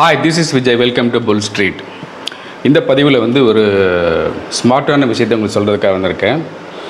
Hi this is Vijay welcome to bull street இந்த பதிவில் வந்து ஒரு ஸ்மார்ட்டான விஷயத்தை உங்களுக்கு சொல்கிறதுக்காக வந்திருக்கேன்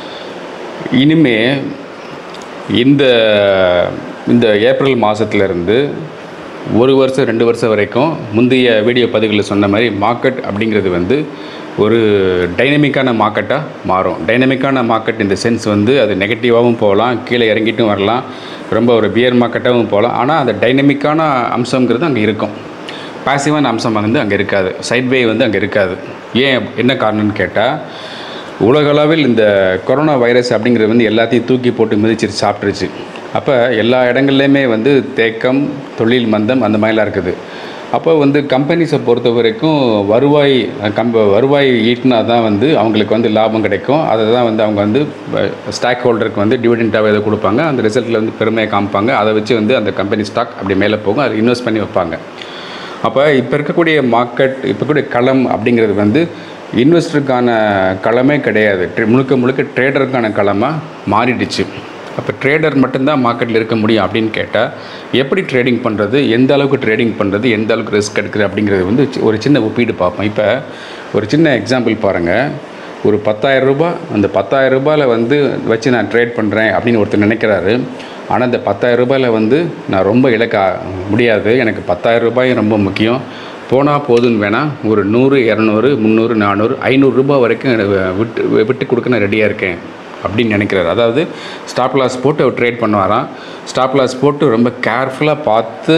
இனிமே இந்த இந்த ஏப்ரல் மாதத்துலேருந்து ஒரு வருஷம் ரெண்டு வருஷம் வரைக்கும் முந்தைய வீடியோ பதிவுகளில் சொன்ன மாதிரி மார்க்கெட் அப்படிங்கிறது வந்து ஒரு டைனமிக்கான மார்க்கெட்டாக மாறும் டைனமிக்கான மார்க்கெட் இந்த சென்ஸ் வந்து அது நெகட்டிவாகவும் போகலாம் கீழே இறங்கிட்டும் வரலாம் ரொம்ப ஒரு பியர் மார்க்கெட்டாகவும் போகலாம் ஆனால் அந்த டைனமிக்கான அம்சங்கிறது அங்கே இருக்கும் பாசிவான அம்சம் வந்து அங்கே இருக்காது சைட்வே வந்து அங்கே இருக்காது ஏன் என்ன காரணம்னு கேட்டால் உலகளவில் இந்த கொரோனா வைரஸ் அப்படிங்கிறது வந்து எல்லாத்தையும் தூக்கி போட்டு மிதிச்சு சாப்பிட்ருச்சு அப்போ எல்லா இடங்கள்லையுமே வந்து தேக்கம் தொழில் மந்தம் அந்த மாதிரிலாம் இருக்குது அப்போ வந்து கம்பெனிஸை பொறுத்த வரைக்கும் வருவாய் கம்ப வருவாய் ஈட்டினா தான் வந்து அவங்களுக்கு வந்து லாபம் கிடைக்கும் அதை தான் வந்து அவங்க வந்து ஸ்டாக் ஹோல்டருக்கு வந்து டிவிடெண்ட்டாக எதை கொடுப்பாங்க அந்த ரிசல்ட்டில் வந்து பெருமையை காமிப்பாங்க அதை வச்சு வந்து அந்த கம்பெனி ஸ்டாக் அப்படி மேலே போகும் அதை இன்வெஸ்ட் பண்ணி வைப்பாங்க அப்போ இப்போ இருக்கக்கூடிய மார்க்கெட் இப்போ கூடிய களம் அப்படிங்கிறது வந்து இன்வெஸ்டருக்கான களமே கிடையாது ட்ரே- முழுக்க முழுக்க ட்ரேடருக்கான களமாக மாறிடுச்சு அப்போ ட்ரேடர் மட்டும்தான் மார்க்கெட்டில் இருக்க முடியும் அப்படின்னு கேட்டால் எப்படி ட்ரேடிங் பண்ணுறது எந்த அளவுக்கு ட்ரேடிங் பண்ணுறது எந்த அளவுக்கு ரிஸ்க் எடுக்குது அப்படிங்கிறது வந்து சி- ஒரு சின்ன ஒப்பீடு பார்ப்போம் இப்போ ஒரு சின்ன எக்ஸாம்பிள் பாருங்கள் ஒரு 10000 ரூபாய் அந்த 10000 ரூபாயில் வந்து வச்சு நான் ட்ரேட் பண்ணுறேன் அப்படின்னு ஒருத்தர் நினைக்கிறாரு ஆனால் அந்த 10000 ரூபாயில் வந்து நான் ரொம்ப இழக்க முடியாது எனக்கு 10000 ரூபாயும் ரொம்ப முக்கியம் போனால் போதுன்னு வேணால் ஒரு நூறு இரநூறு முந்நூறு நானூறு ஐநூறு ரூபாய் வரைக்கும் எனக்கு விட்டு விட்டு கொடுக்க நான் ரெடியாக இருக்கேன் அப்படின்னு நினைக்கிறாரு அதாவது ஸ்டாப் லாஸ் போட்டு அவர் ட்ரேட் பண்ணுவாராம் ஸ்டாப் லாஸ் போட்டு ரொம்ப கேர்ஃபுல்லாக பார்த்து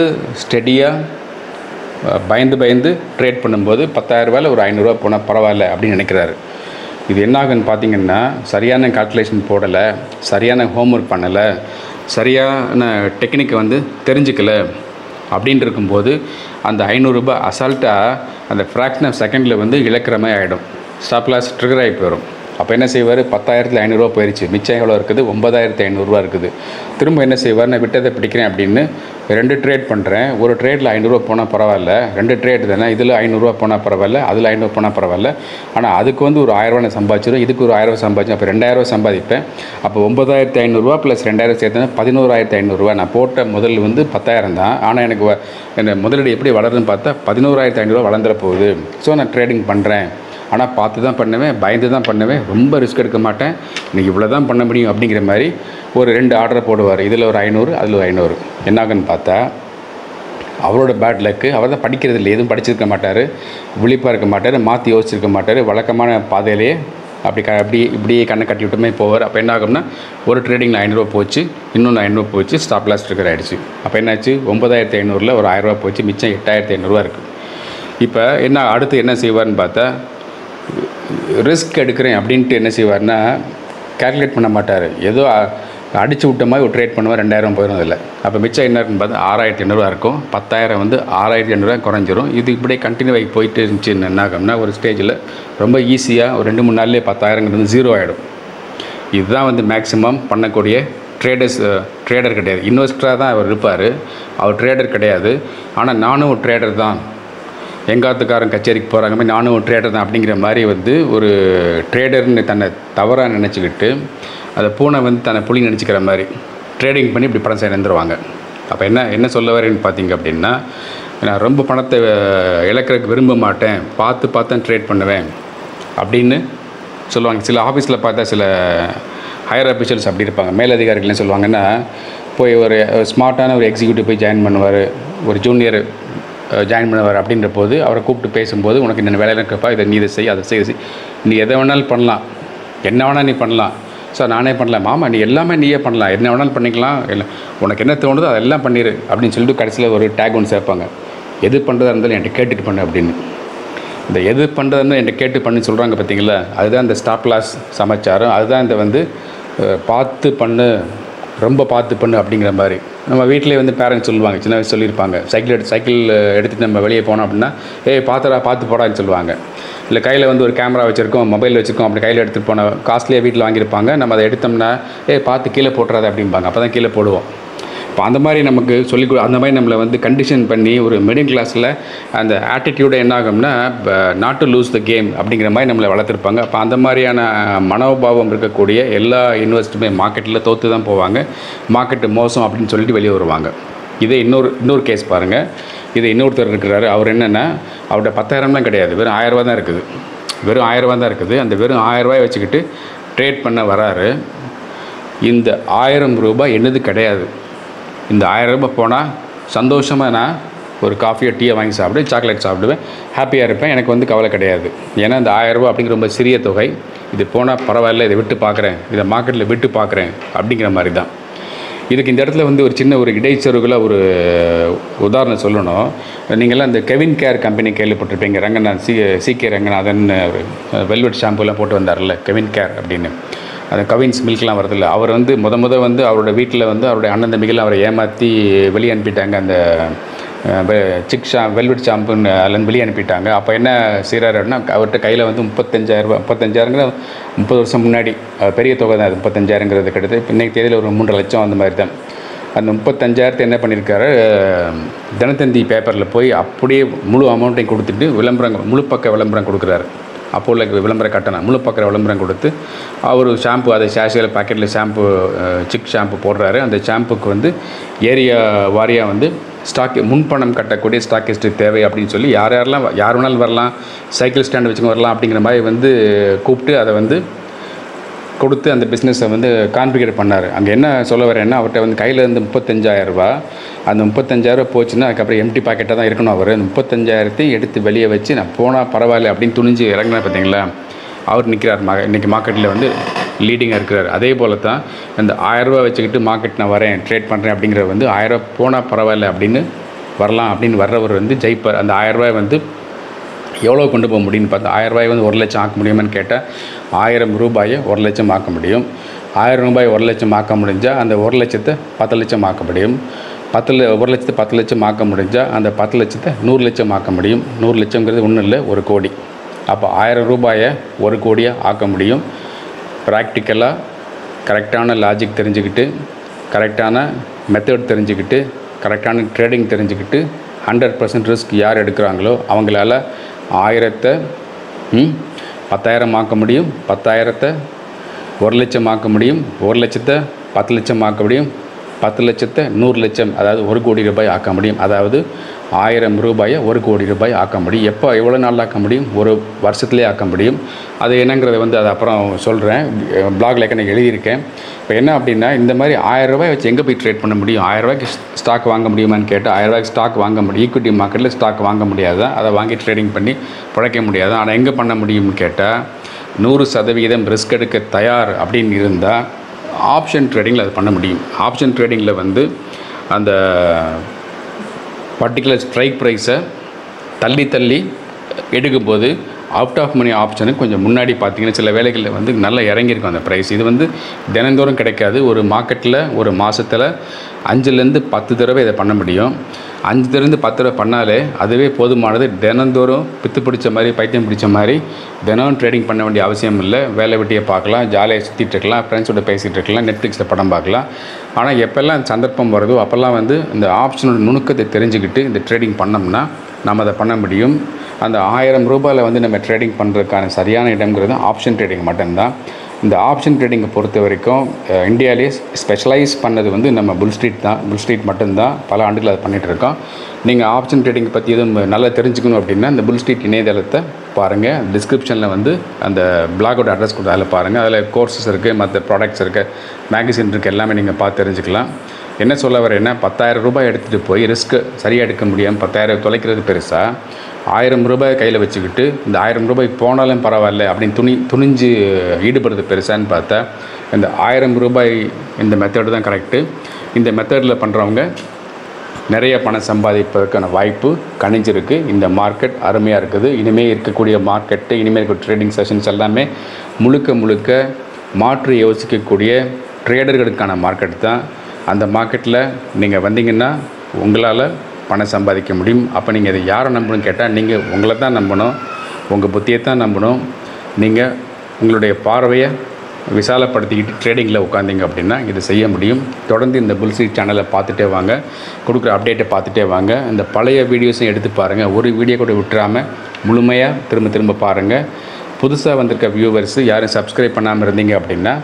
ஸ்டெடியாக பயந்து பயந்து ட்ரேட் பண்ணும்போது 10000 ரூபாயில் ஒரு ஐநூறுரூவா போனால் பரவாயில்ல அப்படின்னு நினைக்கிறாரு இது என்ன ஆகுன்னு பார்த்தீங்கன்னா சரியான கால்குலேஷன் போடலை சரியான ஹோம்ஒர்க் பண்ணலை சரியான டெக்னிக்கை வந்து தெரிஞ்சுக்கல அப்படின்னு இருக்கும்போது அந்த ஐநூறுரூபா அசால்ட்டாக அந்த ஃப்ராக்ஷன் ஆஃப் செகண்டில் வந்து இழக்கிற மாதிரி ஆகிடும் ஸ்டாப் லாஸ் ட்ரிகர் ஆகி போயிடும் அப்போ என்ன செய்வார் பத்தாயிரத்தில் ஐநூறுரூவா போயிடுச்சு மிச்சம் எவ்வளோ இருக்குது ஒன்பதாயிரத்து ஐநூறுரூவா இருக்குது திரும்ப என்ன செய்வார் நான் விட்டதை பிடிக்கிறேன் அப்படின்னு ரெண்டு ட்ரேட் பண்ணுறேன் ஒரு ட்ரேடில் ஐநூறுரூவா போனால் பரவாயில்ல ரெண்டு ட்ரேட் தானே இதில் ஐநூறுரூவா போனால் பரவாயில்ல அதில் ஐநூறு போனால் பரவாயில்ல ஆனால் அதுக்கு வந்து ஒரு ஆயிரரூவா நான் சம்பாதிச்சிடும் இதுக்கு ஒரு ஆயிரரூவா சம்பாதிச்சேன் அப்போ ரெண்டாயிரரூவா சம்பாதிப்பேன் அப்போ ஒன்பதாயிரத்து ஐநூறுரூவா ப்ளஸ் ரெண்டாயிரம் சேர்த்தா பதினோராயிரத்து ஐநூறுரூவா நான் போட்ட முதல் வந்து பத்தாயிரம் தான் ஆனால் எனக்கு வ- என்ன முதலீடு எப்படி வளருதுன்னு பார்த்தா பதினோராயிரத்து ஐநூறுரூவா வளர்ந்துற போகுது ஸோ நான் ட்ரேடிங் பண்ணுறேன் ஆனால் பார்த்து தான் பண்ணுவேன் பயந்து தான் பண்ணுவேன் ரொம்ப ரிஸ்க் எடுக்க மாட்டேன் இன்னைக்கு இவ்வளோ தான் பண்ண முடியும் அப்படிங்கிற மாதிரி ஒரு ரெண்டு ஆர்டரை போடுவார் இதில் ஒரு ஐநூறு அதில் ஒரு ஐநூறு என்னாகுன்னு பார்த்தா அவரோட பேட் லக்கு அவர் தான் படிக்கிறது இல்லை எதுவும் படிச்சிருக்க மாட்டார் விழிப்பாக இருக்க மாட்டார் மாற்றி யோசிச்சிருக்க மாட்டார் வழக்கமான பாதையிலேயே அப்படி க அப்படி இப்படியே கண்ணை கட்டி விட்டுமே போவார் அப்போ என்ன ஆகும்னா ஒரு ட்ரேடிங்கில் ஐநூறுரூவா போச்சு இன்னொன்று ஐநூறுரூவா போச்சு ஸ்டாப் லாஸ் ட்ரிகர் ஆகிடுச்சு அப்போ என்னாச்சு ஒன்பதாயிரத்தி ஐநூறில் ஒரு ஆயிரரூவா போச்சு மிச்சம் எட்டாயிரத்தி ஐநூறுரூவா இருக்குது இப்போ என்ன அடுத்து என்ன செய்வார்னு பார்த்தா ரிஸ்க் எடுக்கிறேன் அப்படின்ட்டு என்ன செய்வார்னா கால்குலேட் பண்ண மாட்டார் ஏதோ அடிச்சு விட்ட மாதிரி ஒரு ட்ரேட் பண்ணுவார் ரெண்டாயிரம் போயிடும் அதில் அப்போ மிச்சம் என்ன இருக்குன்னு பார்த்தா ஆறாயிரத்தி ஐநூறுவா இருக்கும் பத்தாயிரம் வந்து ஆறாயிரத்தி ஐநூறுவா குறைஞ்சிரும் இது இப்படியே கண்டினியூ ஆகி போயிட்டு இருந்துச்சுன்னு என்ன ஆகும்னா ஒரு ஸ்டேஜில் ரொம்ப ஈஸியாக ஒரு ரெண்டு மூணு நாள்லேயே பத்தாயிரங்கிறது ஜீரோ ஆகிடும் இதுதான் வந்து மேக்ஸிமம் பண்ணக்கூடிய ட்ரேடர்ஸ் ட்ரேடர் கிடையாது இன்வெஸ்டராக தான் அவர் இருப்பார் அவர் ட்ரேடர் கிடையாது ஆனால் நானும் ஒரு ட்ரேடர் தான் எங்காத்துக்காரன் கச்சேரிக்கு போகிறாங்க மாதிரி நானும் ஒரு ட்ரேடர் தான் அப்படிங்கிற மாதிரி வந்து ஒரு ட்ரேடர்னு தன்னை தவறாக நினச்சிக்கிட்டு அதை பூனை வந்து தன்னை புலி நினச்சிக்கிற மாதிரி ட்ரேடிங் பண்ணி இப்படி பணம் சேர்ந்துருவாங்க அப்போ என்ன என்ன சொல்ல வரேன்னு பார்த்தீங்க அப்படின்னா நான் ரொம்ப பணத்தை அஹ், இழக்கிறதுக்கு விரும்ப மாட்டேன் பார்த்து பார்த்து தான் ட்ரேட் பண்ணுவேன் அப்படின்னு சொல்லுவாங்க சில ஆஃபீஸில் பார்த்தா சில ஹையர் அஃபிஷியல்ஸ் அப்படி இருப்பாங்க மேலதிகாரிகள் என்ன சொல்லுவாங்கன்னா போய் ஒரு ஸ்மார்ட்டான ஒரு எக்ஸிக்யூட்டிவ் போய் ஜாயின் பண்ணுவார் ஒரு ஜூனியர் ஜாயின் பண்ணுவார் அப்படின்ற போது அவரை கூப்பிட்டு பேசும்போது உனக்கு என்ன வேலை இருக்கப்பா இதை நீ இதை செய் அதை செய் இதை செய். நீ எதை வேணாலும் பண்ணலாம் என்ன வேணால் நீ பண்ணலாம் சார் நானே பண்ணலாம் மாமா நீ எல்லாமே நீயே பண்ணலாம் என்ன வேணாலும் பண்ணிக்கலாம் இல்லை உனக்கு என்ன தோணுதோ அதெல்லாம் பண்ணிடு அப்படின்னு சொல்லிட்டு கடைசியில் ஒரு டேக் ஒன்று சேர்ப்பாங்க எது பண்ணுறதா இருந்தாலும் என்கிட்ட கேட்டுட்டு பண்ணு அப்படின்னு இந்த எது பண்ணுறதுன்னு என்கிட்ட கேட்டு பண்ணி சொல்கிறாங்க பார்த்தீங்களா அதுதான் இந்த ஸ்டாப் லாஸ் சமாச்சாரம் அதுதான் இந்த வந்து அஹ், பார்த்து பண்ணு ரொம்ப பார்த்து பண்ணு அப்படிங்கிற மாதிரி நம்ம வீட்டிலே வந்து பேரண்ட்ஸ் சொல்லுவாங்க சின்ன வயசு சொல்லியிருப்பாங்க சைக்கிள் எடுத்து சைக்கிள் எடுத்துகிட்டு நம்ம வெளியே போனோம் அப்படின்னா ஏய் பார்த்துடா பார்த்து போடான்னு சொல்லுவாங்க இல்லை கையில் வந்து ஒரு கேமரா வச்சுருக்கோம் மொபைல் வச்சுருக்கோம் அப்படி கையில் எடுத்துகிட்டு போன காஸ்ட்லியாக வீட்டில் வாங்கியிருப்பாங்க நம்ம அதை எடுத்தோம்னா ஏய் பார்த்து கீழே போட்டுறாத அப்படிம்பாங்க அப்போ தான் கீழே போடுவோம் இப்போ அந்த மாதிரி நமக்கு சொல்லி கொடு அந்த மாதிரி நம்மளை வந்து கண்டிஷன் பண்ணி ஒரு மிடில் கிளாஸில் அந்த ஆட்டிடியூட என்ன ஆகும்னா not to lose the game அப்படிங்கிற மாதிரி நம்மளை வளர்த்துருப்பாங்க அப்போ அந்த மாதிரியான மனோபாவம் இருக்கக்கூடிய எல்லா இன்வெஸ்ட்டுமே மார்க்கெட்டில் தோற்று தான் போவாங்க மார்க்கெட்டு மோசம் அப்படின்னு சொல்லிட்டு வெளியே வருவாங்க இதே இன்னொரு இன்னொரு கேஸ் பாருங்கள் இது இன்னொருத்தர் இருக்கிறாரு அவர் என்னென்னா அவர்கிட்ட பத்தாயிரம்லாம் கிடையாது வெறும் ஆயிரரூபா தான் இருக்குது வெறும் ஆயிரரூபா தான் இருக்குது அந்த வெறும் ஆயிரரூபாயை வச்சுக்கிட்டு ட்ரேட் பண்ண வராரு இந்த ஆயிரம் ரூபாய் என்னது கிடையாது இந்த ஆயிரம் ரூபாய் போனால் சந்தோஷமாக நான் ஒரு காஃபியோ டீயை வாங்கி சாப்பிட்டு சாக்லேட் சாப்பிடுவேன் ஹாப்பியாக இருப்பேன் எனக்கு வந்து கவலை கிடையாது ஏன்னா இந்த ஆயிரம் ரூபாய் அப்படிங்கிற ரொம்ப சிறிய தொகை இது போனால் பரவாயில்ல இதை விட்டு பார்க்குறேன் இதை மார்க்கெட்டில் விட்டு பார்க்குறேன் அப்படிங்கிற மாதிரி தான் இதுக்கு இந்த இடத்துல வந்து ஒரு சின்ன ஒரு இடைச்செருவில் ஒரு உதாரணம் சொல்லணும் நீங்கள்லாம் இந்த கெவின் கேர் கம்பெனி கேள்விப்பட்டிருப்பீங்க Ranganath C C K Ranganathan ஒரு வெல்வெட் ஷாம்புலாம் போட்டு வந்தார்ல கெவின் கேர் அப்படின்னு அந்த கவின்ஸ் மில்க்லாம் வரதில்ல அவர் வந்து முத முத வந்து அவரோட வீட்டில் வந்து அவருடைய அண்ணன் தம்பிகள் அவரை ஏமாற்றி வெளியே அனுப்பிட்டாங்க அந்த அஹ், வெ- சிக் ஷா வெல்வெட் ஷாம்புன்னு அதுலேருந்து வெளியே அனுப்பிட்டாங்க அப்போ என்ன செய்கிறாரு அப்படின்னா அவர்கிட்ட கையில் வந்து முப்பத்தஞ்சாயிரரூபா முப்பத்தஞ்சாயிரங்கிற முப்பது வருஷம் முன்னாடி அஹ், பெரிய தொகை தான் அது முப்பத்தஞ்சாயிரங்கிறது கிட்டத்தட்ட இப்போ இன்றைக்கி தேதியில் ஒரு மூன்றரை லட்சம் அந்த மாதிரி தான் அந்த முப்பத்தஞ்சாயிரத்தை என்ன பண்ணியிருக்காரு அஹ், தினத்தந்தி பேப்பரில் போய் அப்படியே முழு அமௌண்ட்டையும் கொடுத்துட்டு விளம்பரம் முழு பக்க விளம்பரம் கொடுக்குறாரு அப்போ உள்ள விளம்பர கட்டணம் முழு பக்கிற விளம்பரம் கொடுத்து அவர் ஷாம்பு அதை சேஷியில் பாக்கெட்டில் ஷாம்பு அஹ், சிக் ஷாம்பு போடுறாரு அந்த ஷாம்புக்கு வந்து ஏரியா வாரியாக வந்து ஸ்டாக் முன்பணம் கட்டக்கூடிய ஸ்டாக்கிஸ்ட்டு தேவை அப்படின்னு சொல்லி யார் யாரெல்லாம் யார் வேணாலும் வரலாம் சைக்கிள் ஸ்டாண்ட் வச்சுங்க வரலாம் அப்படிங்கிற மாதிரி வந்து கூப்பிட்டு அதை வந்து கொடுத்து அந்த பிஸ்னஸை வந்து கான்ஃபிகர் பண்ணார் அங்கே என்ன சொல்ல வரேன்னா அவர்கிட்ட வந்து கையில் இருந்து முப்பத்தஞ்சாயிரம் ரூபாய் அந்த முப்பத்தஞ்சாயிரம் போச்சுன்னா அதுக்கப்புறம் எம்டி பாக்கெட்டாக தான் இருக்கணும் அவர் அந்த முப்பத்தஞ்சாயிரத்தையும் எடுத்து வெளியே வச்சு நான் போனால் பரவாயில்ல அப்படின்னு துணிஞ்சு இறங்கினா பார்த்தீங்களா அவர் நிற்கிறார் மா இன்றைக்கி மார்க்கெட்டில் வந்து லீடிங்காக இருக்கிறார் அதே போல் தான் இந்த ஆயரூபா வச்சுக்கிட்டு மார்க்கெட் நான் வரேன் ட்ரேட் பண்ணுறேன் அப்படிங்கிறது வந்து ஆயிரரூபா போனால் பரவாயில்ல அப்படின்னு வரலாம் அப்படின்னு வர்றவர் வந்து ஜெயிப்பார் அந்த ஆயரூபாய் வந்து எவ்வளோ கொண்டு போக முடியும்னு பார்த்தா ஆயிரம் ரூபாய் வந்து ஒரு லட்சம் ஆக்க முடியுமான்னு கேட்டால் ஆயிரம் ரூபாயை ஒரு லட்சம் ஆக்க முடியும் ஆயிரம் ரூபாய் ஒரு லட்சம் ஆக்க முடிஞ்சால் அந்த ஒரு லட்சத்தை பத்து லட்சம் ஆக்க முடியும் பத்து ல- ஒரு லட்சத்தை பத்து லட்சம் ஆக்க முடிஞ்சால் அந்த பத்து லட்சத்தை நூறு லட்சம் ஆக்க முடியும் நூறு லட்சங்கிறது ஒன்றும் இல்லை ஒரு கோடி அப்போ ஆயிரம் ரூபாயை ஒரு கோடியாக ஆக்க முடியும் ப்ராக்டிக்கலாக கரெக்டான லாஜிக் தெரிஞ்சுக்கிட்டு கரெக்டான மெத்தட் தெரிஞ்சுக்கிட்டு கரெக்டான ட்ரேடிங் தெரிஞ்சுக்கிட்டு ஹண்ட்ரட் பர்சன்ட் ரிஸ்க் யார் எடுக்கிறாங்களோ அவங்களால ஆயிரத்தை ம், பத்தாயிரம் ஆக்க முடியும் பத்தாயிரத்தை ஒரு லட்சம் ஆக்க முடியும் ஒரு லட்சத்தை பத்து லட்சம் ஆக்க முடியும் பத்து லட்சத்தை நூறு லட்சம் அதாவது ஒரு கோடி ரூபாய் ஆக்க முடியும் அதாவது ஆயிரம் ரூபாயை ஒரு கோடி ரூபாய் ஆக்க முடியும் எப்போ எவ்வளோ நாள் ஆக்க முடியும் ஒரு வருஷத்துலேயே ஆக்க முடியும் அது என்னங்கிறத வந்து அது அப்புறம் சொல்கிறேன் பிளாக்ல நான் எழுதியிருக்கேன் இப்போ என்ன அப்படின்னா இந்த மாதிரி ஆயிரம் ரூபாய் வச்சு எங்கே போய் ட்ரேட் பண்ண முடியும் ஆயிரம் ரூபாய்க்கு ஸ்டாக் வாங்க முடியுமான்னு கேட்டால் ஆயிரம் ரூபாய்க்கு ஸ்டாக் வாங்க முடியும் ஈக்விட்டி மார்க்கெட்டில் ஸ்டாக் வாங்க முடியாது அதை வாங்கி ட்ரேடிங் பண்ணி பிழைக்க முடியாது ஆனால் எங்கே பண்ண முடியும்னு கேட்டால் நூறு சதவிகிதம் ரிஸ்க் எடுக்க தயார் அப்படின்னு இருந்தால் ஆப்ஷன் ட்ரேடிங்கில் அது பண்ண முடியும் ஆப்ஷன் ட்ரேடிங்கில் வந்து அந்த பர்டிகுலர் ஸ்ட்ரைக் ப்ரைஸை தள்ளி தள்ளி எடுக்கும்போது அவுட் ஆஃப் மணி ஆப்ஷனுக்கு கொஞ்சம் முன்னாடி பார்த்தீங்கன்னா சில வேலைகளில் வந்து நல்லா இறங்கியிருக்கும் அந்த ப்ரைஸ் இது வந்து தினந்தோறும் கிடைக்காது ஒரு மார்க்கெட்டில் ஒரு மாதத்தில் அஞ்சுலேருந்து பத்து தடவை இதை பண்ண முடியும் அஞ்சுலேருந்து பத்து தடவை பண்ணாலே அதுவே போதுமானது தினந்தோறும் பித்து பிடிச்ச மாதிரி பைத்தியம் பிடிச்ச மாதிரி தினம் ட்ரேடிங் பண்ண வேண்டிய அவசியம் இல்லை வேலை வெட்டியை பார்க்கலாம் ஜாலியாக சுற்றிட்டு இருக்கலாம் ஃப்ரெண்ட்ஸோட பேசிகிட்டு இருக்கலாம் நெட்ஃப்ளிக்ஸில் படம் பார்க்கலாம் ஆனால் எப்போல்லாம் சந்தர்ப்பம் வருதோ அப்போல்லாம் வந்து இந்த ஆப்ஷனோட நுணுக்கத்தை தெரிஞ்சுக்கிட்டு இந்த ட்ரேடிங் பண்ணோம்னா நம்ம அதை பண்ண முடியும் அந்த ஆயிரம் ரூபாயில் வந்து நம்ம ட்ரேடிங் பண்ணுறதுக்கான சரியான இடம்ங்கிறது ஆப்ஷன் ட்ரேடிங் மட்டும்தான் இந்த ஆப்ஷன் ட்ரேடிங்கை பொறுத்த வரைக்கும் அஹ், இந்தியாவிலேயே ஸ்பெஷலைஸ் பண்ணது வந்து நம்ம புல் ஸ்ட்ரீட் தான் புல் ஸ்ட்ரீட் மட்டும்தான் பல ஆண்டுகள் அதை பண்ணிகிட்டு இருக்கோம் நீங்கள் ஆப்ஷன் ட்ரேடிங் பற்றி எதுவும் நல்லா தெரிஞ்சுக்கணும் அப்படின்னா இந்த புல் ஸ்ட்ரீட் இணையதளத்தை பாருங்கள் டிஸ்கிரிப்ஷனில் வந்து அந்த பிளாகோட அட்ரஸ் கொடுத்து அதில் பாருங்கள் அதில் கோர்சஸ் இருக்குது மற்ற ப்ராடக்ட்ஸ் இருக்குது மேகசின் இருக்குது எல்லாமே நீங்கள் பார்த்து தெரிஞ்சுக்கலாம் என்ன சொல்ல வரேன்னா பத்தாயிரம் ரூபாய் எடுத்துகிட்டு போய் ரிஸ்க்கு சரியாக எடுக்க முடியாமல் பத்தாயிரம் தொலைக்கிறது பெருசாக ஆயிரம் ரூபாய் கையில் வச்சுக்கிட்டு இந்த ஆயிரம் ரூபாய் போனாலும் பரவாயில்ல அப்படின்னு துணி துணிஞ்சு ஈடுபடுறது பெருசான்னு பார்த்தா இந்த ஆயிரம் ரூபாய் இந்த மெத்தடு தான் கரெக்டு இந்த மெத்தடில் பண்ணுறவங்க நிறைய பணம் சம்பாதிப்பதற்கான வாய்ப்பு கணிஞ்சிருக்கு இந்த மார்க்கெட் அருமையாக இருக்குது இனிமேல் இருக்கக்கூடிய மார்க்கெட்டு இனிமேல் இருக்க ட்ரேடிங் செஷன்ஸ் எல்லாமே முழுக்க முழுக்க மாற்றி யோசிக்கக்கூடிய ட்ரேடர்களுக்கான மார்க்கெட் தான் அந்த மார்க்கெட்டில் நீங்கள் வந்தீங்கன்னா உங்களால் பணம் சம்பாதிக்க முடியும் அப்போ நீங்கள் இதை யாரை நம்பணும்னு கேட்டால் நீங்கள் உங்களை தான் நம்பணும் உங்கள் புத்தியை தான் நம்பணும் நீங்கள் உங்களுடைய பார்வையை விசாலப்படுத்திக்கிட்டு ட்ரேடிங்கில் உட்காந்தீங்க அப்படின்னா இது செய்ய முடியும் தொடர்ந்து இந்த புல்ஸ்ட்ரீ சேனலை பார்த்துட்டே வாங்க கொடுக்குற அப்டேட்டை பார்த்துட்டே வாங்க இந்த பழைய வீடியோஸும் எடுத்து பாருங்கள் ஒரு வீடியோ கூட விட்டுறாமல் முழுமையாக திரும்ப திரும்ப பாருங்கள் புதுசாக வந்திருக்க வியூவர்ஸு யாரும் சப்ஸ்கிரைப் பண்ணாமல் இருந்தீங்க அப்படின்னா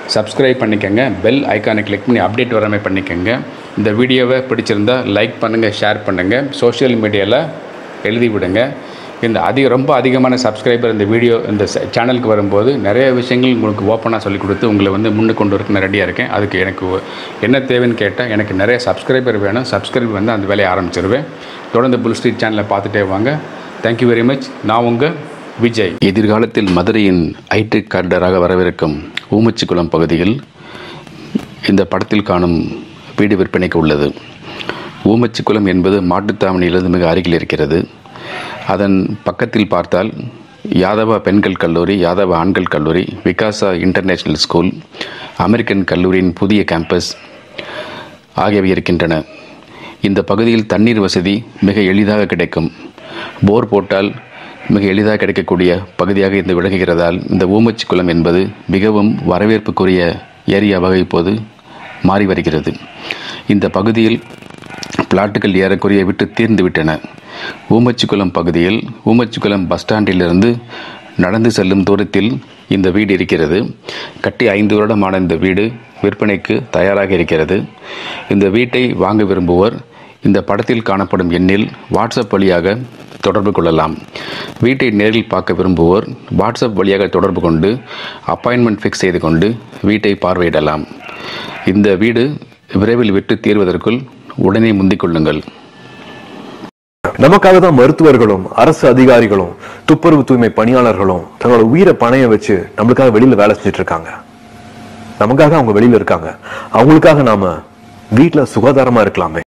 சப்ஸ்கிரைப் பண்ணிக்கோங்க பெல் ஐக்கானை கிளிக் பண்ணி அப்டேட் வர மாதிரி பண்ணிக்கோங்க இந்த வீடியோவை பிடிச்சிருந்தா லைக் பண்ணுங்கள் ஷேர் பண்ணுங்கள் சோஷியல் மீடியாவில் எழுதி விடுங்க இந்த அதிக ரொம்ப அதிகமான சப்ஸ்கிரைபர் இந்த வீடியோ இந்த சேனலுக்கு வரும்போது நிறைய விஷயங்கள் உங்களுக்கு ஓப்பனாக சொல்லி கொடுத்து உங்களை வந்து முன்னுக்கு கொண்டு வரக்கு நான் ரெடியாக இருக்கேன் அதுக்கு எனக்கு ஒ- என்ன தேவைன்னு கேட்டால் எனக்கு நிறைய சப்ஸ்கிரைபர் வேணும் சப்ஸ்கிரைப் வந்து அந்த வேலையை ஆரம்பிச்சிருவேன் தொடர்ந்து புல் ஸ்ட்ரீட் சேனலை பார்த்துட்டே வாங்க தேங்க்யூ வெரி மச் நான் உங்கள் விஜய் எதிர்காலத்தில் மதுரையின் ஐடி கார்டராக வரவிருக்கும் ஊமச்சிக்குளம் பகுதியில் இந்த படத்தில் காணும் வீடு விற்பனைக்கு உள்ளது ஊமச்சிக்குளம் என்பது மாட்டுத்தாவணியிலிருந்து மிக அருகில் இருக்கிறது அதன் பக்கத்தில் பார்த்தால் யாதவா பெண்கள் கல்லூரி யாதவா ஆண்கள் கல்லூரி விகாசா இன்டர்நேஷனல் ஸ்கூல் அமெரிக்கன் கல்லூரியின் புதிய கேம்பஸ் ஆகியவை இருக்கின்றன இந்த பகுதியில் தண்ணீர் வசதி மிக எளிதாக கிடைக்கும் போர் போட்டால் மிக எளிதாக கிடைக்கக்கூடிய பகுதியாக இது விளங்குகிறதால் இந்த ஊமச்சி குளம் என்பது மிகவும் வரவேற்புக்குரிய ஏரியாவாக இப்போது மாறி வருகிறது இந்த பகுதியில் பிளாட்டுகள் ஏறக்குறைய விட்டு தீர்ந்து விட்டன ஊமச்சிக்குளம் பகுதியில் ஊமச்சிக்குளம் பஸ் ஸ்டாண்டிலிருந்து நடந்து செல்லும் தூரத்தில் இந்த வீடு இருக்கிறது கட்டி ஐந்து வருடமான இந்த வீடு விற்பனைக்கு தயாராக இருக்கிறது இந்த வீட்டை வாங்க விரும்புவோர் இந்த படத்தில் காணப்படும் எண்ணில் வாட்ஸ்அப் வழியாக தொடர்பு கொள்ளலாம் வீட்டை நேரில் பார்க்க விரும்புவோர் வாட்ஸ்அப் வழியாக தொடர்பு கொண்டு அப்பாயின்மெண்ட் ஃபிக்ஸ் செய்து கொண்டு வீட்டை பார்வையிடலாம் இந்த வீடு விரைவில் விட்டு தீர்வதற்குள் உடனே முந்திக் கொள்ளுங்கள் நமக்காக தான் மருத்துவர்களும் அரசு அதிகாரிகளும் துப்புரவு தூய்மை பணியாளர்களும் தங்களோட உயிரை பணைய வச்சு நம்மளுக்காக வெளியில வேலை செஞ்சுட்டு இருக்காங்க நமக்காக அவங்க வெளியில இருக்காங்க அவங்களுக்காக நாம வீட்ல சுகாதாரமா இருக்கலாமே